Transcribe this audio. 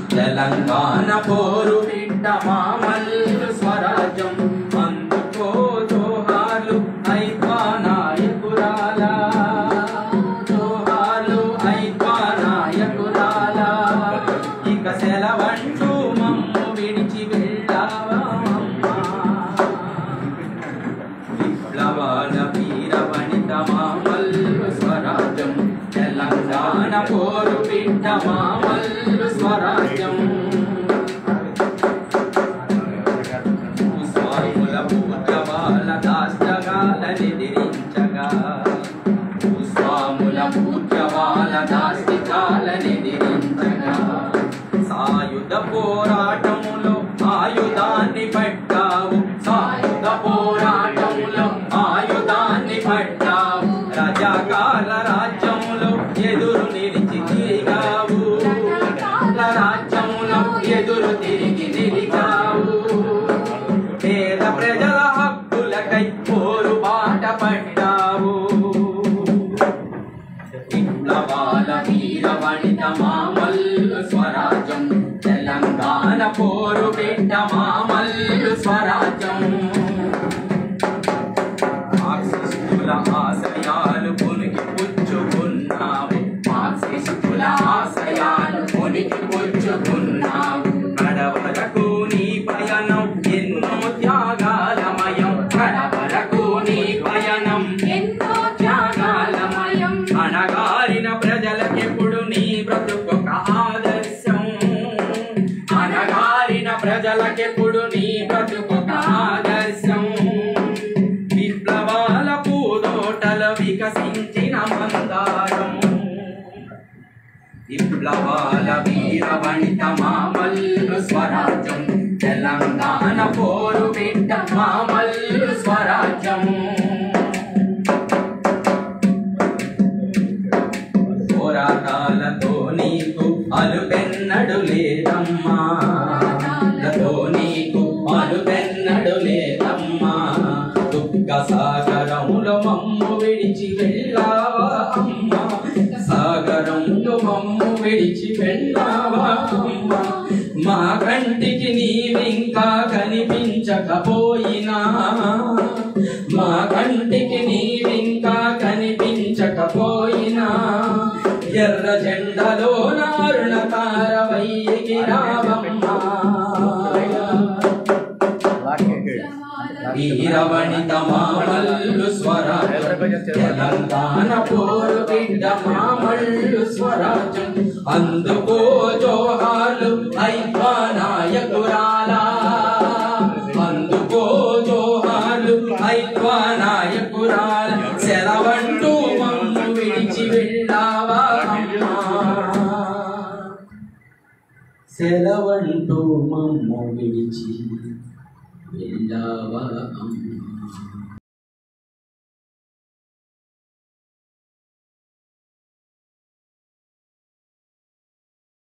తెలంగాణ పోరు బిడ్డ మామల్లు స్వరాజ్యం అందుకో జోహార్లు ఐపా నాయకురాల జోహార్లు ఐపా నాయకురాల ఇక సెలవంటూ మమ్ము విడిచి వెళ్ళావా విప్లవాల వీర వనిత మామల్లు స్వరాజ్యం తెలంగాణ పోరు బిడ్డ మామల్లు స్వరాజ్యం స్వాముల పూజవాల దాస్తగాలనెదిరించగా స్వాముల పూజవాల దాస్తికాలనెదిరించగా సాయుధ పోరాటములో ఆయుధాన్ని పట్టావు సాయుధ పోరాటములో ఆయుధాన్ని పట్టావు రజాకాల రాజ్యములో ఎదురు నిలిచి తిరిగావు రాజ్యములో ఎదురు తిరిగి తిరిగావు పేద ప్రజల హక్కులకై పోరు బాట పడ్డావు విప్లవాల వీర వనిత మామల్లు స్వరాజ్యం తెలంగాణ పోరు బిడ్డ మామల్లు స్వరాజ్యం మార్క్సిస్టుల ఆశయాలు పునికి పుచ్చుకున్నావు మార్క్సిస్టుల ఆశయాలు పునికి పుచ్చుకున్నావు కడవరకు నీ పయనం ఎన్నో త్యాగాలమయం కడవరకు నీ పయనం ఎన్నో త్యాగాలమయం అనగారిన ప్రజలకెప్పుడు నీ బ్రతుకొక ఆదర్శం అనగారిన ప్రజలకెప్పుడు నీ బ్రతుకొక ఆదర్శం విప్లవాల పూదోటల వికసించిన మందారం విప్లవాల వీర వనిత మామల్లు స్వరాజ్యం తెలంగాణ పోరు బిడ్డ మామల్లు స్వరాజ్యం పోరాటాలతో నీకు అలుపెన్నడు లేదమ్మా లతో నీకు అలుపెన్నడు లేదమ్మా దుఃఖ సాగరములో మమ్ము విడిచి వెళ్ళావా అమ్మా సాగరములో మమ్ము విడిచి వెళ్ళావా అమ్మా మా కంటికి నీవింకా కనిపించకపోయినా మా కంటికి నీవింకా కనిపించకపోయినా ఎర్ర జెండలో నారుణ తారవై ఎగిరావమ్మా వీరవనిత మామల్లు స్వరాజ్యం తెలంగాణ పోరు బిడ్డ మామల్లు స్వరాజ్యం అందుకో జోహార్లు ఐపా నాయకురాలా అందుకో జోహార్లు ఐపా నాయకురాల సెలవంటూ మమ్ము విడిచి వెళ్ళావా అమ్మా సెలవంటూ మమ్ము విడిచి వెళ్ళావా అమ్మా